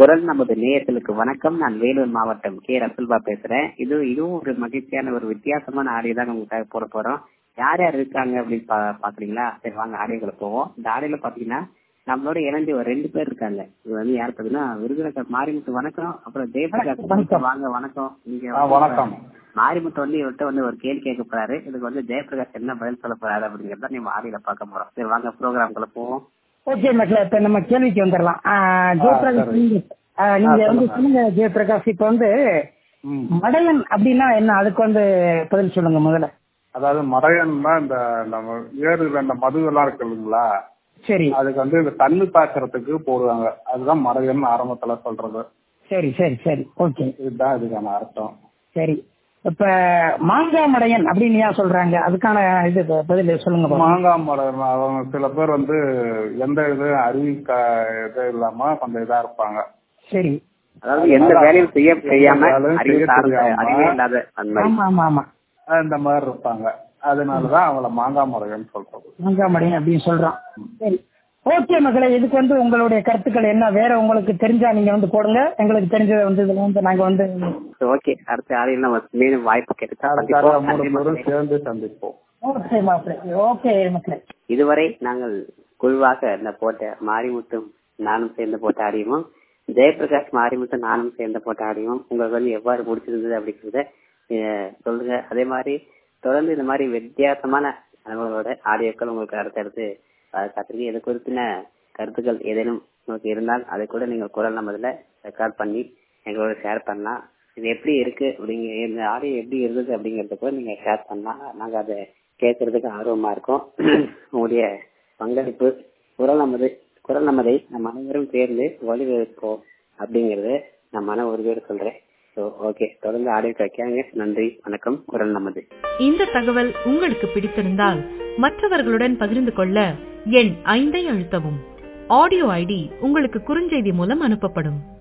குரல் நமது நேயர்களுக்கு வணக்கம் நான் வேலூர் மாவட்டம் கே ரசல்பா பேசுறேன் இது இதுவும் ஒரு மகிழ்ச்சியான ஒரு வித்தியாசமான ஆடியோ தான் உங்களுக்காக போட போறோம் யார் யார் இருக்காங்க அப்படின்னு பா பாக்குறீங்களா சரி வாங்க ஆடியோக்குள்ள போவோம் இந்த ஆடியோல பாத்தீங்கன்னா நம்மளோட இணைஞ்சு ஒரு ரெண்டு பேர் இருக்காங்க இது வந்து யார் பாத்தீங்கன்னா விருதுநகர் மாரிமுத்து வணக்கம் அப்புறம் ஜெயபிரகாஷ் வணக்கம். வாங்க வணக்கம் நீங்க ஆ, வணக்கம். மாரிமுத்து வந்து இவர்கிட்ட வந்து ஒரு கேள்வி கேட்க போறாரு இதுக்கு வந்து ஜெயபிரகாஷ் என்ன பதில் சொல்ல போறாரு அப்படிங்கறத நம்ம ஆடியோல பார்க்க போறோம் சரி வாங்க ப்ரோக்ராம்குள்ள போவோம் ஓகே மக்களே இப்ப நம்ம கேள்விக்கு வந்துடலாம் ஆ, ஜெயபிரகாஷ் சரி. நீங்க ஆ, நீங்க ஆ, வந்து சொல்லுங்க. சொல்லுங்க ஜெயபிரகாஷ் இப்ப வந்து ம். மடையன் அப்படின்னா என்ன அதுக்கு வந்து பதில் சொல்லுங்க முதல்ல அதாவது மடையன்னா இந்த நம்ம ஏறுகிற அந்த மது எல்லாம் இருக்கு இல்லைங்களா சரி அதுக்கு வந்து இந்த தண்ணி பாய்ச்சறதுக்கு போடுவாங்க அதுதான் மடையன் ஆரம்பத்துல சொல்றது சரி சரி சரி ஓகே இதுதான் இதுக்கான அர்த்தம் சரி இப்ப மாங்காய் மடையன் அப்படின்னு ஏன் சொல்றாங்க அதுக்கான இது ப- பதில் சொல்லுங்க பாப்போம். மாங்காய் மரம் அவங்க சில பேர் வந்து எந்த இது அறிவு க- இது இல்லாம கொஞ்சம் இதா இருப்பாங்க சரி அதாவது எந்த வேலையும் செய்ய தெரியாம வேலையும் அறிவு செய்ய சார்ந்த தெரியாம. அறிவே இல்லாத அந்த மாதிரி ஆமா ஆமா ஆமா இந்த மாதிரி இருப்பாங்க அதனாலதான் அவங்கள மாங்காய் மடையன் சொல்றது மாங்காய் மடையன் அப்படின்னு சொல்றோம் சரி ஓகே மக்களே இதுக்கு வந்து உங்களுடைய கருத்துக்கள் என்ன வேற உங்களுக்கு தெரிஞ்சா நீங்க வந்து போடுங்க எங்களுக்கு தெரிஞ்சதை வந்து இதுல வந்து நாங்க வந்து ஓகே அடுத்த ஆடியில் நம்ம மீண்டும் வாய்ப்பு கிடைச்சா அடுத்த சந்திப்போம். மூணு நன்றி பேரும் மக்களே. சேர்ந்து சந்திப்போம் ஓகே மாப்பிள்ளை ஓகே மக்களே இதுவரை நாங்கள் குழுவாக இந்த போட்ட மாரிமுத்தும் நானும் சேர்ந்து போட்ட ஆடியமும் ஜெயபிரகாஷ் மாரிமுத்தும் நானும் சேர்ந்து போட்ட ஆடியமும் உங்களுக்கு வந்து எவ்வாறு பிடிச்சிருந்தது அப்படிங்கறத அஹ், சொல்லுங்க அதே மாதிரி தொடர்ந்து இந்த மாதிரி வித்தியாசமான அனுபவங்களோட ஆடியோக்கள் உங்களுக்கு அடுத்தடுத்து அஹ், காத்திருக்கு இது குறிப்பின கருத்துக்கள் ஏதேனும் உங்களுக்கு இருந்தால் அதை கூட நீங்க குரல் நம்மதுல ரெக்கார்ட் பண்ணி எங்களோட ஷேர் பண்ணலாம் இது எப்படி இருக்கு அப்படிங்க இந்த ஆடியோ எப்படி இருந்தது அப்படிங்கறத கூட நீங்க ஷேர் பண்ணலாம் நாங்க அதை கேட்கறதுக்கு ஆர்வமா இருக்கோம் உங்களுடைய பங்களிப்பு குரல் நமது குரல் நமதை நம் அனைவரும் சேர்ந்து வழிவகுப்போம் அப்படிங்கறது நான் மன உறுதியோடு சொல்றேன் ஸோ ஓகே தொடர்ந்து ஆடியோ வைக்காங்க நன்றி வணக்கம் குரல் நமது இந்த தகவல் உங்களுக்கு பிடித்திருந்தால் மற்றவர்களுடன் பகிர்ந்து கொள்ள எண் ஐந்தை அழுத்தவும் ஆடியோ ஐடி உங்களுக்கு குறுஞ்செய்தி மூலம் அனுப்பப்படும்